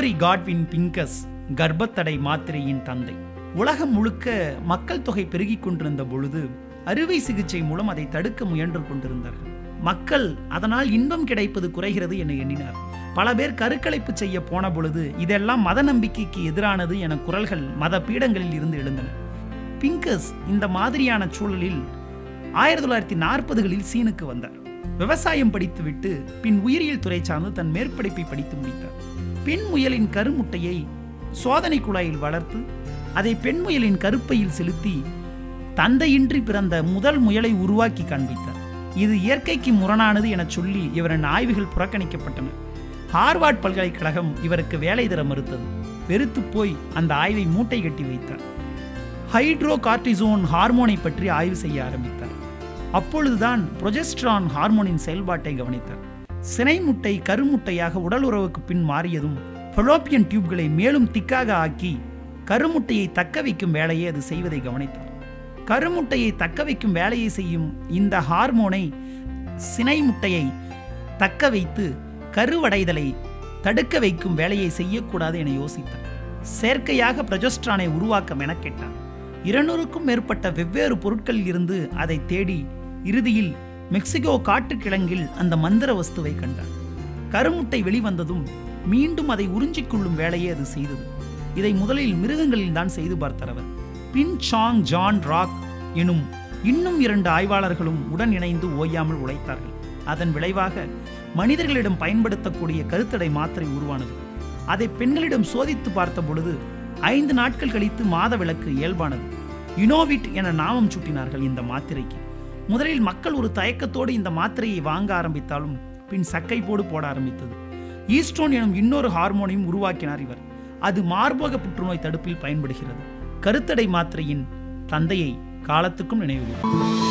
Gregory Godwin பிங்கஸ் கர்ப்பத்தடை மாத்திரையின் தந்தை உலகம் முழுக்க மக்கள் தொகை பெருகிக் கொண்டிருந்த பொழுது அறுவை சிகிச்சை மூலம் அதை தடுக்க முயன்று கொண்டிருந்தார்கள் மக்கள் அதனால் இன்பம் கிடைப்பது குறைகிறது என எண்ணினார் பல பேர் கருக்கலைப்பு செய்ய போன பொழுது இதெல்லாம் மத நம்பிக்கைக்கு எதிரானது என குரல்கள் மத பீடங்களில் இருந்து எழுந்தன பிங்கஸ் இந்த மாதிரியான சூழலில் ஆயிரத்தி தொள்ளாயிரத்தி நாற்பதுகளில் சீனுக்கு வந்தார் விவசாயம் படித்துவிட்டு பின் உயிரியல் துறை சார்ந்து தன் மேற்படிப்பை படித்து முடித்தார் பெண் முயலின் கருமுட்டையை சோதனை குழாயில் வளர்த்து அதை பெண் முயலின் கருப்பையில் செலுத்தி தந்தையின்றி பிறந்த முதல் முயலை உருவாக்கி காண்பித்தார் இது இயற்கைக்கு முரணானது என சொல்லி இவரின் ஆய்வுகள் புறக்கணிக்கப்பட்டன ஹார்வார்ட் பல்கலைக்கழகம் இவருக்கு வேலை தர மறுத்தது வெறுத்து போய் அந்த ஆய்வை மூட்டை கட்டி வைத்தார் ஹைட்ரோ கார்டிசோன் ஹார்மோனை பற்றி ஆய்வு செய்ய ஆரம்பித்தார் அப்பொழுதுதான் புரொஜெஸ்ட்ரான் ஹார்மோனின் செயல்பாட்டை கவனித்தார் சினை முட்டை கருமுட்டையாக உடல் உறவுக்கு பின் மாறியதும் ஃபெலோப்பியன் டியூப்களை மேலும் திக்காக ஆக்கி கருமுட்டையை தக்க வைக்கும் வேலையை அது செய்வதை கவனித்தார் கருமுட்டையை தக்க வைக்கும் வேலையை செய்யும் இந்த ஹார்மோனை சினை முட்டையை தக்க வைத்து கருவடைதலை தடுக்க வைக்கும் வேலையை செய்யக்கூடாது என யோசித்தார் செயற்கையாக பிரஜோஸ்ட்ரானை உருவாக்க மெனக்கெட்டார் இருநூறுக்கும் மேற்பட்ட வெவ்வேறு பொருட்களில் இருந்து அதை தேடி இறுதியில் மெக்சிகோ காட்டுக்கிழங்கில் அந்த மந்திர வஸ்துவை கண்டார் கருமுட்டை வெளிவந்ததும் மீண்டும் அதை உறிஞ்சிக் கொள்ளும் வேலையை அது செய்தது இதை முதலில் மிருகங்களில் தான் செய்து பார்த்தார் அவர் பின் சாங் ஜான் ராக் எனும் இன்னும் இரண்டு ஆய்வாளர்களும் உடன் இணைந்து ஓயாமல் உழைத்தார்கள் அதன் விளைவாக மனிதர்களிடம் பயன்படுத்தக்கூடிய கருத்தடை மாத்திரை உருவானது அதை பெண்களிடம் சோதித்து பார்த்த பொழுது ஐந்து நாட்கள் கழித்து மாத விளக்கு இயல்பானது யுனோவிட் என நாமம் சூட்டினார்கள் இந்த மாத்திரைக்கு முதலில் மக்கள் ஒரு தயக்கத்தோடு இந்த மாத்திரையை வாங்க ஆரம்பித்தாலும் பின் சக்கை போடு போட ஆரம்பித்தது ஈஸ்ட்ரோன் எனும் இன்னொரு ஹார்மோனையும் உருவாக்கினார் இவர் அது மார்பக புற்றுநோய் தடுப்பில் பயன்படுகிறது கருத்தடை மாத்திரையின் தந்தையை காலத்துக்கும் நினைவு கூறும்.